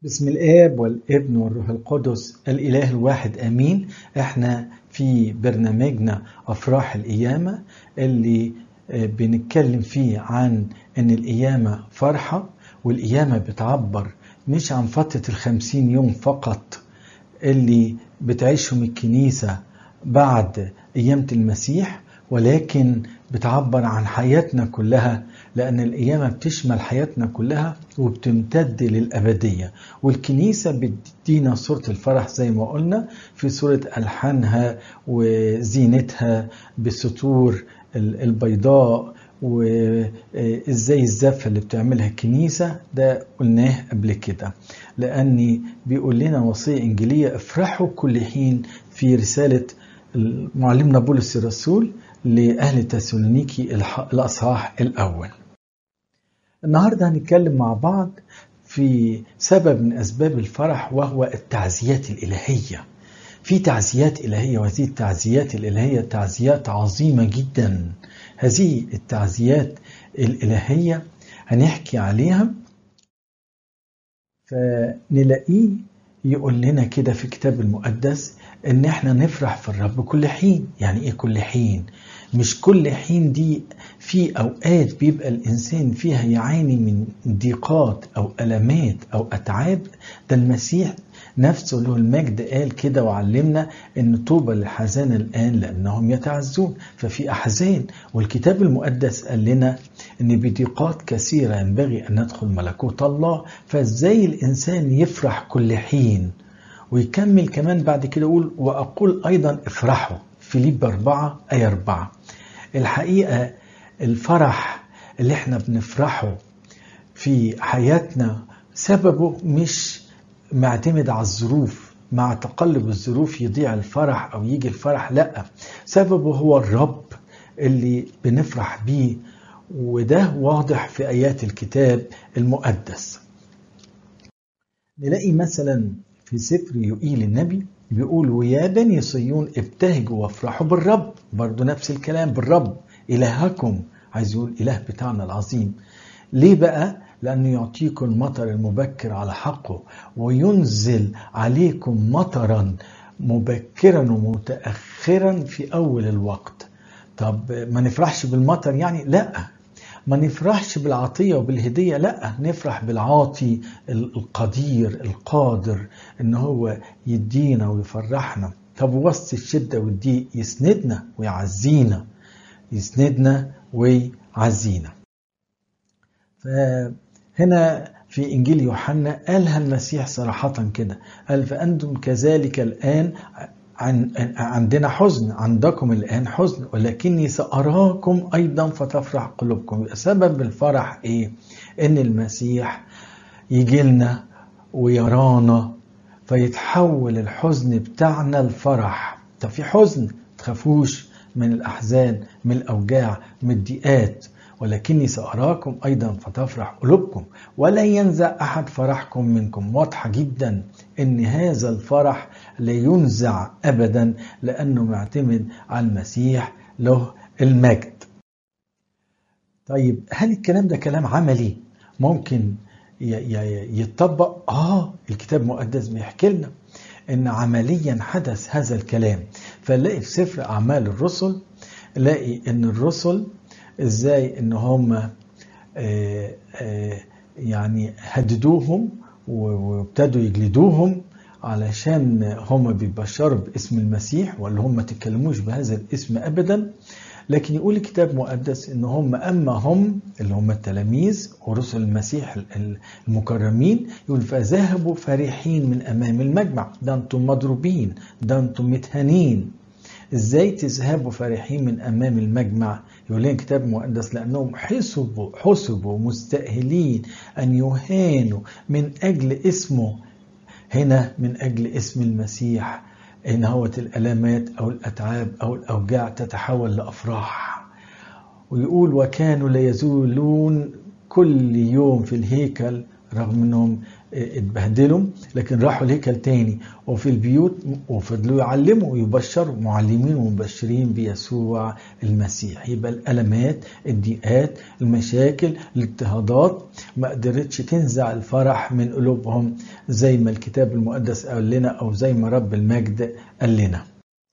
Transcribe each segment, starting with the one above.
بسم الآب والابن والروح القدس الإله الواحد آمين احنا في برنامجنا أفراح القيامة اللي بنتكلم فيه عن أن القيامة فرحة والقيامة بتعبر مش عن فترة الخمسين يوم فقط اللي بتعيشهم الكنيسة بعد قيامة المسيح ولكن بتعبر عن حياتنا كلها لأن القيامة بتشمل حياتنا كلها وبتمتد للأبدية والكنيسة بتدينا صورة الفرح زي ما قلنا في صورة ألحانها وزينتها بالسطور البيضاء وازاي الزفه اللي بتعملها الكنيسه ده قلناه قبل كده لاني بيقول لنا وصيه انجيليه افرحوا كل حين في رساله معلمنا بولس الرسول لاهل تسالونيكي الاصحاح الاول النهارده هنتكلم مع بعض في سبب من اسباب الفرح وهو التعزيات الالهيه في تعزيات الهيه وهذه التعزيات الالهيه تعزيات عظيمه جدا هذه التعزيات الإلهية هنحكي عليها فنلاقيه يقول لنا كده في كتاب المقدس ان احنا نفرح في الرب كل حين يعني ايه كل حين مش كل حين دي في اوقات بيبقى الانسان فيها يعاني من ضيقات او المات او اتعاب ده المسيح نفسه له المجد قال كده وعلمنا ان طوبى للحزان الان لانهم يتعزون ففي احزان والكتاب المقدس قال لنا ان بضيقات كثيره ينبغي ان ندخل ملكوت الله فازاي الانسان يفرح كل حين ويكمل كمان بعد كده يقول واقول ايضا افرحوا فيليب 4 ايه 4 الحقيقه الفرح اللي احنا بنفرحه في حياتنا سببه مش معتمد على الظروف مع تقلب الظروف يضيع الفرح او يجي الفرح لا سببه هو الرب اللي بنفرح بيه وده واضح في ايات الكتاب المقدس نلاقي مثلا في سفر يوئيل النبي بيقول ويا بني صيون ابتهجوا وافرحوا بالرب برضو نفس الكلام بالرب الهكم عايز يقول اله بتاعنا العظيم ليه بقى لأنه يعطيكم المطر المبكر على حقه وينزل عليكم مطرا مبكرا ومتأخرا في أول الوقت طب ما نفرحش بالمطر يعني لا ما نفرحش بالعطية وبالهدية لا نفرح بالعاطي القدير القادر ان هو يدينا ويفرحنا طب وسط الشدة والضيق يسندنا ويعزينا يسندنا ويعزينا فهنا في إنجيل يوحنا قالها المسيح صراحة كده قال فأنتم كذلك الآن عن عندنا حزن عندكم الآن حزن ولكني سأراكم أيضا فتفرح قلوبكم سبب الفرح إيه إن المسيح يجي لنا ويرانا فيتحول الحزن بتاعنا لفرح طب في حزن تخافوش من الأحزان من الأوجاع من الضيقات ولكني سأراكم أيضا فتفرح قلوبكم ولا ينزع أحد فرحكم منكم واضحة جدا أن هذا الفرح لا ينزع أبدا لأنه معتمد على المسيح له المجد طيب هل الكلام ده كلام عملي ممكن يتطبق آه الكتاب المقدس بيحكي لنا ان عمليا حدث هذا الكلام فنلاقي في سفر اعمال الرسل نلاقي ان الرسل ازاي ان هم آآ آآ يعني هددوهم وابتدوا يجلدوهم علشان هم بيبشروا باسم المسيح وقال لهم ما تتكلموش بهذا الاسم ابدا لكن يقول الكتاب المقدس ان هم اما هم اللي هم التلاميذ ورسل المسيح المكرمين يقول فذهبوا فرحين من امام المجمع ده انتم مضروبين ده انتم متهانين ازاي تذهبوا فرحين من امام المجمع يقول لنا الكتاب المقدس لانهم حسبوا حسبوا مستاهلين ان يهانوا من اجل اسمه هنا من اجل اسم المسيح ان هوت الالامات او الاتعاب او الاوجاع تتحول لافراح ويقول وكانوا لا يزولون كل يوم في الهيكل رغم انهم اتبهدلوا لكن راحوا الهيكل تاني وفي البيوت وفضلوا يعلموا ويبشروا معلمين ومبشرين بيسوع المسيح يبقى الألمات الضيقات المشاكل الاضطهادات ما قدرتش تنزع الفرح من قلوبهم زي ما الكتاب المقدس قال لنا أو زي ما رب المجد قال لنا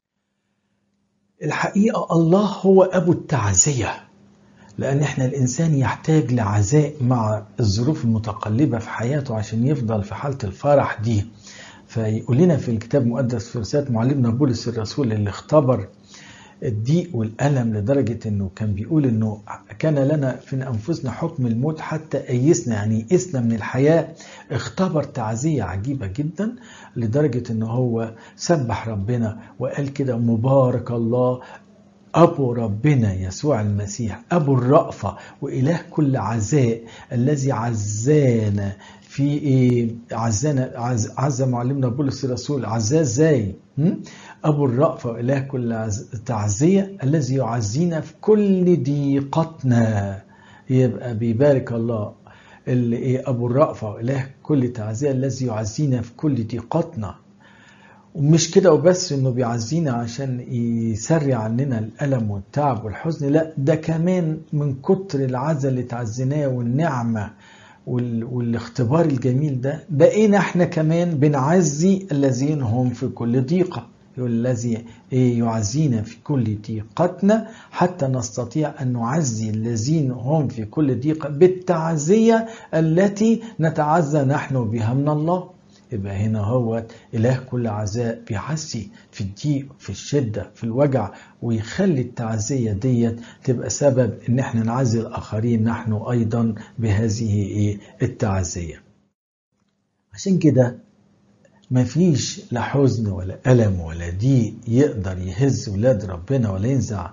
الحقيقة الله هو أبو التعزية لأن إحنا الإنسان يحتاج لعزاء مع الظروف المتقلبة في حياته عشان يفضل في حالة الفرح دي فيقول لنا في الكتاب المقدس في رسالة معلمنا بولس الرسول اللي اختبر الضيق والألم لدرجة إنه كان بيقول إنه كان لنا في أنفسنا حكم الموت حتى أيسنا يعني يئسنا من الحياة اختبر تعزية عجيبة جدا لدرجة إنه هو سبح ربنا وقال كده مبارك الله أبو ربنا يسوع المسيح أبو الرأفة وإله كل عزاء الذي عزانا في إيه عزانا عز, عز معلمنا بولس الرسول عزاه ازاي أبو الرأفة وإله كل تعزية الذي يعزينا في كل ضيقتنا يبقى بيبارك الله اللي إيه أبو الرأفة وإله كل تعزية الذي يعزينا في كل ضيقتنا ومش كده وبس انه بيعزينا عشان يسري عننا الالم والتعب والحزن لا ده كمان من كتر العزا اللي تعزيناه والنعمه والاختبار الجميل ده بقينا احنا كمان بنعزي الذين هم في كل ضيقه الذي يعزينا في كل ضيقتنا حتى نستطيع ان نعزي الذين هم في كل ضيقه بالتعزيه التي نتعزى نحن بها من الله يبقى هنا هو إله كل عزاء بيعزي في الضيق في الشدة في الوجع ويخلي التعزية ديت تبقى سبب إن احنا نعزي الآخرين نحن أيضا بهذه إيه التعزية عشان كده مفيش لا حزن ولا ألم ولا ضيق يقدر يهز ولاد ربنا ولا ينزع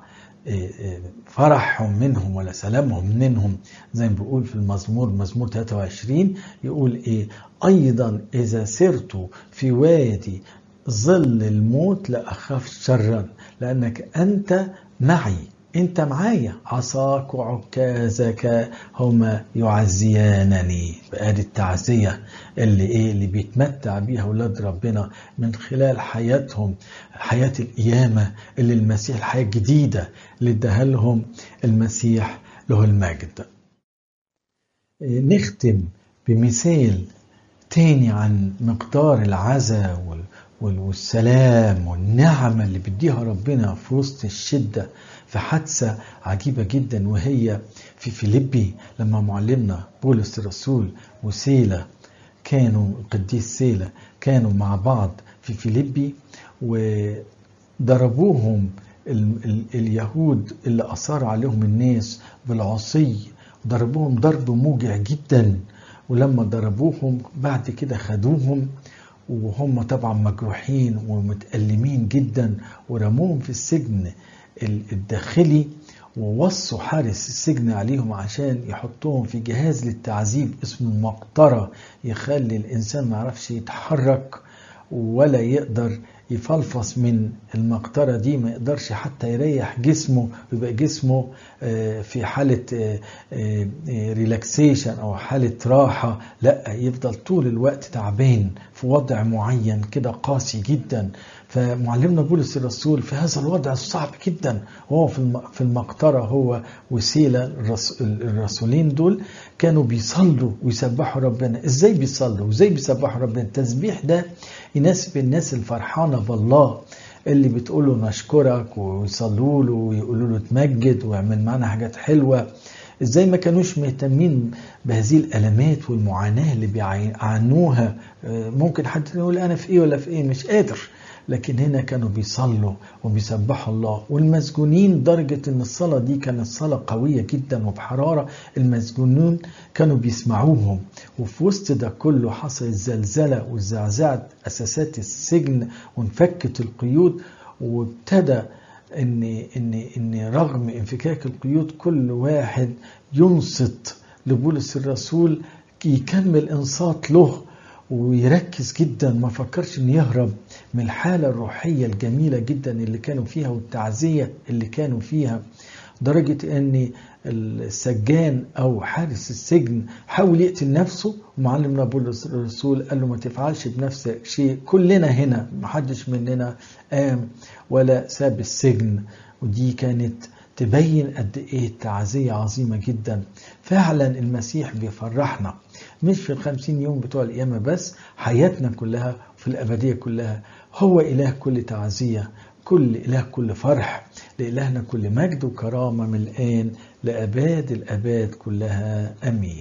فرحهم منهم ولا سلامهم منهم زي ما بيقول في المزمور مزمور 23 يقول ايه ايضا اذا سرت في وادي ظل الموت لا اخاف شرا لانك انت معي انت معايا عصاك وعكازك هما يعزيانني بقى التعزيه اللي ايه اللي بيتمتع بيها اولاد ربنا من خلال حياتهم حياه القيامه اللي المسيح الحياه الجديده اللي اداها لهم المسيح له المجد نختم بمثال تاني عن مقدار العزاء والسلام والنعمة اللي بيديها ربنا في وسط الشدة في حادثة عجيبة جدا وهي في فيليبي لما معلمنا بولس الرسول وسيلة كانوا القديس سيلة كانوا مع بعض في فيليبي وضربوهم ال ال اليهود اللي أثار عليهم الناس بالعصي ضربوهم ضرب موجع جدا ولما ضربوهم بعد كده خدوهم وهم طبعا مجروحين ومتألمين جدا ورموهم في السجن الداخلي ووصوا حارس السجن عليهم عشان يحطوهم في جهاز للتعذيب اسمه مقطرة يخلي الإنسان ما يعرفش يتحرك ولا يقدر يفلفص من المقطرة دي ما يقدرش حتى يريح جسمه ويبقى جسمه في حالة ريلاكسيشن أو حالة راحة لا يفضل طول الوقت تعبان في وضع معين كده قاسي جدا فمعلمنا بولس الرسول في هذا الوضع الصعب جدا وهو في المقطرة هو وسيلة الرسولين دول كانوا بيصلوا ويسبحوا ربنا ازاي بيصلوا وازاي بيسبحوا ربنا التسبيح ده يناسب الناس الفرحانة بالله اللي بتقول له نشكرك ويصلوا له ويقولوا له تمجد ويعمل معانا حاجات حلوة ازاي ما كانوش مهتمين بهذه الالمات والمعاناه اللي بيعانوها ممكن حد يقول انا في ايه ولا في ايه مش قادر لكن هنا كانوا بيصلوا وبيسبحوا الله والمسجونين درجة ان الصلاة دي كانت صلاة قوية جدا وبحرارة المسجونين كانوا بيسمعوهم وفي وسط ده كله حصل الزلزلة وزعزعت اساسات السجن وانفكت القيود وابتدى ان ان ان رغم انفكاك القيود كل واحد ينصت لبولس الرسول يكمل انصات له ويركز جدا ما فكرش انه يهرب من الحالة الروحية الجميلة جدا اللي كانوا فيها والتعزية اللي كانوا فيها درجة ان السجان او حارس السجن حاول يقتل نفسه ومعلمنا بولس الرسول قال له ما تفعلش بنفسك شيء كلنا هنا محدش مننا قام ولا ساب السجن ودي كانت تبين قد ايه التعزية عظيمة جدا فعلا المسيح بيفرحنا مش في الخمسين يوم بتوع القيامة بس حياتنا كلها في الأبدية كلها هو إله كل تعزية كل إله كل فرح لإلهنا كل مجد وكرامة من الآن لأباد الأباد كلها أمين